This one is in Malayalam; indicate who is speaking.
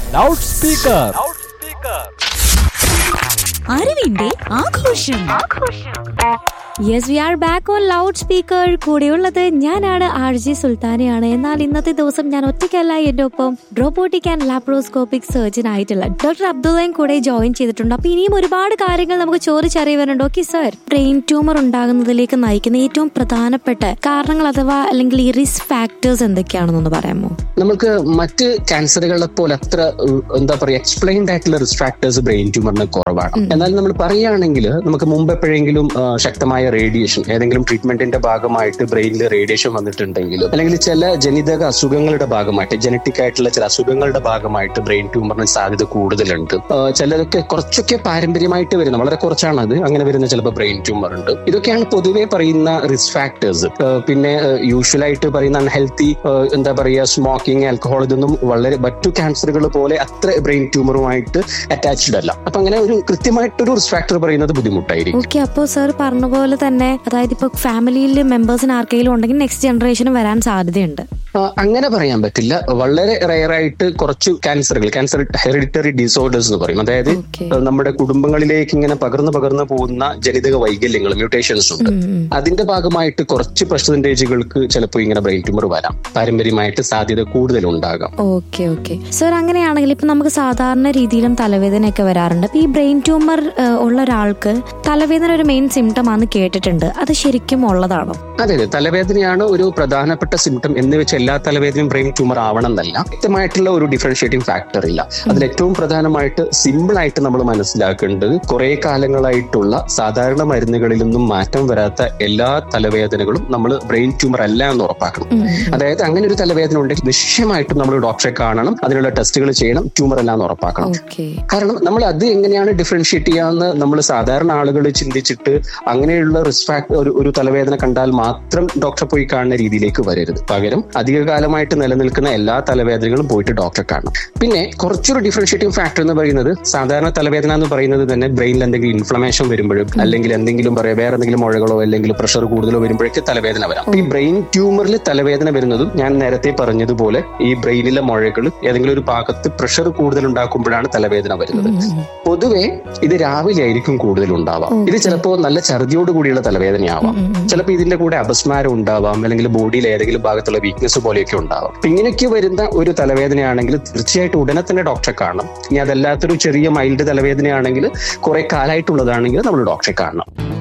Speaker 1: ലൗഡ് സ്പീക്കർ
Speaker 2: അറിവിന്റെ ആഘോഷം yes we are back on loudspeaker കൂടെയുള്ളത് ഞാനാണ് ആർ ജി സുൽത്താനയാണ് എന്നാൽ ഇന്നത്തെ ദിവസം ഞാൻ ഒറ്റയ്ക്കല്ല എന്റെ ഒപ്പം റോബോട്ടിക് ആൻഡ് ലാപ്രോസ്കോപ്പിക് സർജൻ ആയിട്ടുള്ള ഡോക്ടർ അബ്ദുള്ളയും കൂടെ ജോയിൻ ചെയ്തിട്ടുണ്ട് അപ്പൊ ഇനിയും ഒരുപാട് കാര്യങ്ങൾ നമുക്ക് ചോദിച്ചറിയുവാനുണ്ട് ഓക്കെ സർ ബ്രെയിൻ ട്യൂമർ ഉണ്ടാകുന്നതിലേക്ക് നയിക്കുന്ന ഏറ്റവും പ്രധാനപ്പെട്ട കാരണങ്ങൾ അഥവാ അല്ലെങ്കിൽ ഈ റിസ്ക് ഫാക്ടേഴ്സ് എന്തൊക്കെയാണെന്നൊന്ന് പറയാമോ
Speaker 3: നമുക്ക് മറ്റ് ക്യാൻസറുകളെ പോലെ അത്ര ഉം, എന്താ പറയുക എക്സ്പ്ലെയിൻഡ് ആയിട്ടുള്ള റിസ്ക് ഫാക്ടേഴ്സ് ബ്രെയിൻ ട്യൂമറിന് കുറവാണ് എന്നാൽ നമ്മൾ പറയുകയാണെങ്കിൽ നമുക്ക് മുമ്പ് എപ്പോഴെങ്കിലും ആ, ശക്തമായ റേഡിയേഷൻ ഏതെങ്കിലും ട്രീറ്റ്മെന്റിന്റെ ഭാഗമായിട്ട് ബ്രെയിനിൽ റേഡിയേഷൻ വന്നിട്ടുണ്ടെങ്കിലും അല്ലെങ്കിൽ ചില ജനിതക അസുഖങ്ങളുടെ ഭാഗമായിട്ട് ജനറ്റിക് ആയിട്ടുള്ള ചില അസുഖങ്ങളുടെ ഭാഗമായിട്ട് ബ്രെയിൻ ട്യൂമറിന് സാധ്യത കൂടുതലുണ്ട് ആ, ചിലതൊക്കെ കുറച്ചൊക്കെ പാരമ്പര്യമായിട്ട് വരുന്ന വളരെ കുറച്ചാണ് അത് അങ്ങനെ വരുന്ന ചിലപ്പോൾ ബ്രെയിൻ ട്യൂമർ ഉണ്ട് ഇതൊക്കെയാണ് പൊതുവെ പറയുന്ന റിസ്ക് ഫാക്ടേഴ്സ് പിന്നെ യൂഷ്വൽ ആയിട്ട് പറയുന്ന അൺഹെൽത്തി എന്താ പറയുക സ്മോക്കിംഗ് ആൽക്കഹോൾ ഇതൊന്നും വളരെ മറ്റു ക്യാൻസറുകൾ പോലെ അത്ര ബ്രെയിൻ ട്യൂമറുമായിട്ട് അറ്റാച്ച്ഡ് അല്ല അപ്പൊ അങ്ങനെ ഒരു കൃത്യമായിട്ടൊരു റിസ്ക് ഫാക്ടർ പറയുന്നത് ബുദ്ധിമുട്ടായിരിക്കും
Speaker 2: ഓക്കെ അപ്പോൾ സർ പറഞ്ഞ പോലെ തന്നെ അതായത് ഇപ്പൊ ഫാമിലിയിൽ മെമ്പേഴ്സിന് ആർക്കെങ്കിലും ഉണ്ടെങ്കിൽ നെക്സ്റ്റ് ജനറേഷനും വരാൻ സാധ്യതയുണ്ട്
Speaker 3: ആ, അങ്ങനെ പറയാൻ പറ്റില്ല വളരെ റയർ ആയിട്ട് കുറച്ച് ക്യാൻസറുകൾ ക്യാൻസർ ഹെറിഡിറ്ററി ഡിസോർഡേഴ്സ് എന്ന് പറയും അതായത്
Speaker 2: ഓക്കെ
Speaker 3: ആ, നമ്മുടെ കുടുംബങ്ങളിലേക്ക് ഇങ്ങനെ പകർന്നു പകർന്നു പോകുന്ന ജനിതക വൈകല്യങ്ങൾ മ്യൂട്ടേഷൻസ് ഉണ്ട് അതിന്റെ ഭാഗമായിട്ട് കുറച്ച് പെർസെന്റേജുകൾക്ക് ചിലപ്പോൾ ഇങ്ങനെ ബ്രെയിൻ ട്യൂമർ വരാം പാരമ്പര്യമായിട്ട് സാധ്യത കൂടുതൽ ഉണ്ടാകാം
Speaker 2: ഓക്കെ ഓക്കെ സർ അങ്ങനെയാണെങ്കിൽ ഇപ്പൊ നമുക്ക് സാധാരണ രീതിയിലും തലവേദനയൊക്കെ വരാറുണ്ട് അപ്പൊ ഈ ബ്രെയിൻ ട്യൂമർ ഉള്ള ഒരാൾക്ക് തലവേദന ഒരു മെയിൻ സിംറ്റം ആണെന്ന് കേട്ടിട്ടുണ്ട് അത് ശരിക്കും ഉള്ളതാണോ
Speaker 3: അതെ അതെ തലവേദനയാണ് ഒരു പ്രധാനപ്പെട്ട സിംറ്റം എന്ന് വെച്ച് എല്ലാ തലവേദനയും ബ്രെയിൻ ട്യൂമർ ആവണം എന്നല്ല വ്യക്തമായിട്ടുള്ള ഒരു ഡിഫറൻഷിയേറ്റിംഗ് ഫാക്ടർ ഇല്ല അതിൽ ഏറ്റവും പ്രധാനമായിട്ട് സിമ്പിൾ ആയിട്ട് നമ്മൾ മനസ്സിലാക്കേണ്ടത് കുറെ കാലങ്ങളായിട്ടുള്ള സാധാരണ മരുന്നുകളിലൊന്നും മാറ്റം വരാത്ത എല്ലാ തലവേദനകളും നമ്മൾ ബ്രെയിൻ ട്യൂമർ അല്ല എന്ന് ഉറപ്പാക്കണം അതായത് അങ്ങനെ ഒരു തലവേദന ഉണ്ടെങ്കിൽ നിശ്ചയമായിട്ടും നമ്മൾ ഡോക്ടറെ കാണണം അതിനുള്ള ടെസ്റ്റുകൾ ചെയ്യണം ട്യൂമർ അല്ല എന്ന് ഉറപ്പാക്കണം
Speaker 2: ഓക്കെ
Speaker 3: കാരണം നമ്മൾ അത് എങ്ങനെയാണ് ഡിഫറൻഷിയേറ്റ് ചെയ്യാന്ന് നമ്മൾ സാധാരണ ആളുകൾ ചിന്തിച്ചിട്ട് അങ്ങനെയുള്ള റിസ്ക് ഫാക്ടർ ഒരു ഒരു തലവേദന കണ്ടാൽ മാത്രം ഡോക്ടറെ പോയി കാണുന്ന രീതിയിലേക്ക് വരരുത് പകരം അധികകാലമായിട്ട് നിലനിൽക്കുന്ന എല്ലാ തലവേദനകളും പോയിട്ട് ഡോക്ടറെ കാണണം പിന്നെ കുറച്ചൊരു ഡിഫറൻഷിയേറ്റിംഗ് ഫാക്ടർ എന്ന് പറയുന്നത് സാധാരണ തലവേദന എന്ന് പറയുന്നത് തന്നെ ബ്രെയിനിൽ എന്തെങ്കിലും ഇൻഫ്ലമേഷൻ വരുമ്പോഴും അല്ലെങ്കിൽ എന്തെങ്കിലും പറയാം വേറെ എന്തെങ്കിലും മുഴകളോ അല്ലെങ്കിൽ പ്രഷർ കൂടുതലോ വരുമ്പോഴേക്ക് തലവേദന വരാം അപ്പൊ ഈ ബ്രെയിൻ ട്യൂമറിൽ തലവേദന വരുന്നതും ഞാൻ നേരത്തെ പറഞ്ഞതുപോലെ ഈ ബ്രെയിനിലെ മുഴകൾ ഏതെങ്കിലും ഒരു ഭാഗത്ത് പ്രഷർ കൂടുതൽ ഉണ്ടാക്കുമ്പോഴാണ് തലവേദന വരുന്നത് പൊതുവെ ഇത് രാവിലെ ആയിരിക്കും കൂടുതൽ ഉണ്ടാവാം ഇത് ചിലപ്പോൾ നല്ല ഛർദിയോട് കൂടിയുള്ള തലവേദനയാവാം ചിലപ്പോൾ ഇതിന്റെ കൂടെ അപസ്മാരം ഉണ്ടാവാം അല്ലെങ്കിൽ ബോഡിയിൽ ഏതെങ്കിലും ഭാഗത്തുള്ള വീക്ക്നെസ് പോലെയൊക്കെ ഉണ്ടാവാം അപ്പൊ ഇങ്ങനെയൊക്കെ വരുന്ന ഒരു തലവേദനയാണെങ്കിൽ തീർച്ചയായിട്ടും ഉടനെ തന്നെ ഡോക്ടറെ കാണണം ഇനി അതല്ലാത്തൊരു ചെറിയ മൈൽഡ് തലവേദനയാണെങ്കിൽ കുറെ കാലമായിട്ടുള്ളതാണെങ്കിൽ നമ്മൾ ഡോക്ടറെ കാണണം